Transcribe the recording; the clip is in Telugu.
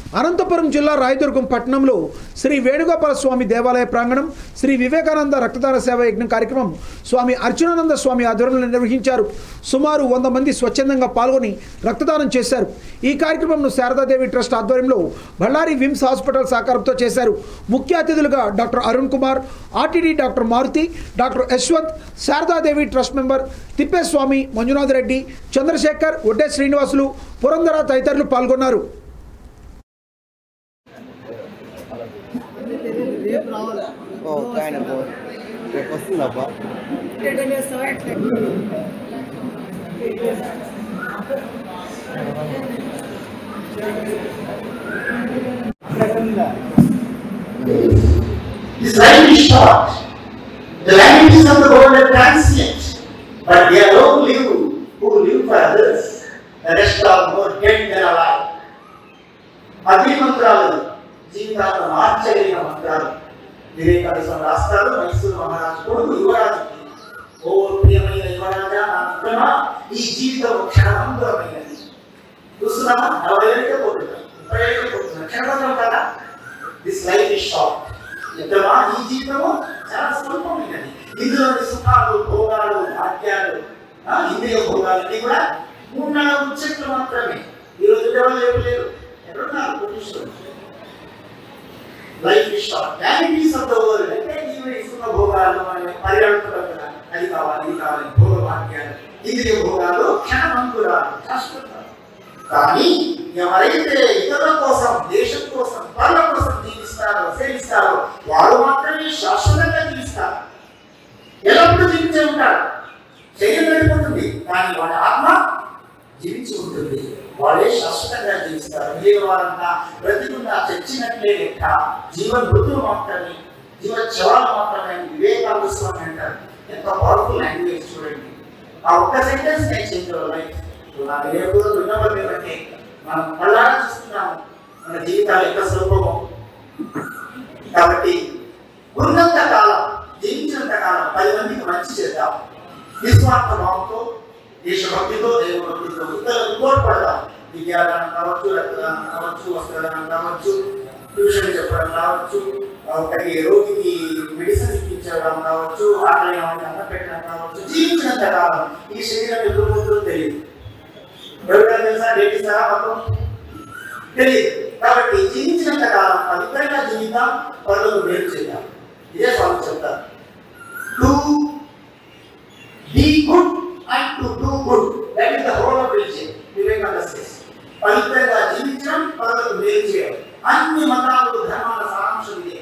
అనంతపురం జిల్లా రాయదుర్గం పట్టణంలో శ్రీ వేణుగోపాల స్వామి దేవాలయ ప్రాంగణం శ్రీ వివేకానంద రక్తదాన సేవ యజ్ఞం కార్యక్రమం స్వామి అర్జునానంద స్వామి ఆధ్వర్యంలో నిర్వహించారు సుమారు వంద మంది స్వచ్ఛందంగా పాల్గొని రక్తదానం చేశారు ఈ కార్యక్రమంను శారదాదేవి ట్రస్ట్ ఆధ్వర్యంలో బళ్ళారి విమ్స్ హాస్పిటల్ సహకారంతో చేశారు ముఖ్య అతిథులుగా doctor Arun Kumar RTD doctor Maruti doctor Yashwant Sharadadevi trust member Thippeswamy Manjunath Reddy Chandrashekar Odde Srinivasulu Purandhara తదితరులు పాల్గొన్నారు ఓ ఆయన పో రేపు వస్తుందబ్బా This life is short. The lives of the world are transient, but they alone live who live for others. The rest are more dead than alive. అగ్ని మంత్రాలు జీవితాలను మార్చగలిగిన మంత్రాలు వివేకానంద రాస్తారు మైసూరు మహారాజు కొడుకు యువరాజుకి ఓ ప్రియమైన యువరాజా నా మిత్రమా ఈ జీవితం క్షణమంతురమైనది చూస్తున్నామా నలభై ఏళ్ళకే పోతున్నాయి ముప్పై ఏళ్ళకే పోతున్నాయి క్షణమంతురం కదా దిస్ లైఫ్ ఇస్ షార్ట్ మిత్రమా ఈ జీవితము చాలా స్వల్పమైనది ఇందులోని సుఖాలు భోగాలు భాగ్యాలు ఆ, ఇంద్రియ భోగాలు అన్ని కూడా మూడు నాలుగు ముచ్చట్లు మాత్రమే ఈ రోజు ఎవరు లేవు లేరు ఎక్కడున్నారు కోటీశ్వరులు life is short realities of the world అంటే ఈ సుఖ భోగాలు అనే పరిగణించడం కదా అది కావాలి ఇది కావాలి భోగ భాగ్యాలు ఇంద్రియ భోగాలు క్షణమంతురాలు శాశ్వతాలు కానీ ఎవరైతే ఇతరుల కోసం దేశం కోసం వాళ్ళ కోసం జీవిస్తారో సేవిస్తారో వారు మాత్రమే శాశ్వతంగా జీవిస్తారు ఎల్లప్పుడూ జీవించే ఉంటారు శరీరం వెళ్ళిపోతుంది కానీ వాళ్ళ ఆత్మ జీవించి ఉంటుంది వాళ్ళే శాశ్వతంగా జీవిస్తారు మిగిలిన వారంతా బ్రతికున్న చచ్చినట్లే లెక్క జీవన మృతులు మాత్రమే జీవ చవాలు మాత్రమే అని వివేకానంద స్వామి అంటారు ఎంత పవర్ఫుల్ లాంగ్వేజ్ చూడండి ఆ ఒక్క సెంటెన్స్ నేను చేంజ్ లైఫ్ నా దేవుడు విన్నపడి బట్టి మనం కళ్ళారా చూస్తున్నాము మన జీవితాలు ఎంత స్వల్పమో కాబట్టి ఉన్నంత కాలం జీవించినంత కాలం పది మందికి మంచి చేద్దాం నిస్వార్థ భావంతో దేశభక్తితో దైవభక్తితో ఇతరులకు తోడ్పడదాం విద్యాదానం కావచ్చు రక్తదానం కావచ్చు వస్త్రదానం కావచ్చు ట్యూషన్ చెప్పడం కావచ్చు ఒకటి రోగికి మెడిసిన్ ఇప్పించడం కావచ్చు ఆకలి వాళ్ళకి అన్నం పెట్టడం కావచ్చు జీవించినంత కాలం ఈ శరీరం ఎప్పుడు పోతుందో తెలియదు ఎవరికైనా తెలుసా డేట్ ఇస్తారా మొత్తం తెలియదు కాబట్టి జీవించినంత కాలం పవిత్రంగా జీవితం పనులకు మేలు చేద్దాం ఇదే స్వామి చెప్తారు to be good and to do good that is the whole of religion Vivekananda says. పవిత్రంగా జీవించడం పనులకు మేలు చేయడం అన్ని మతాలు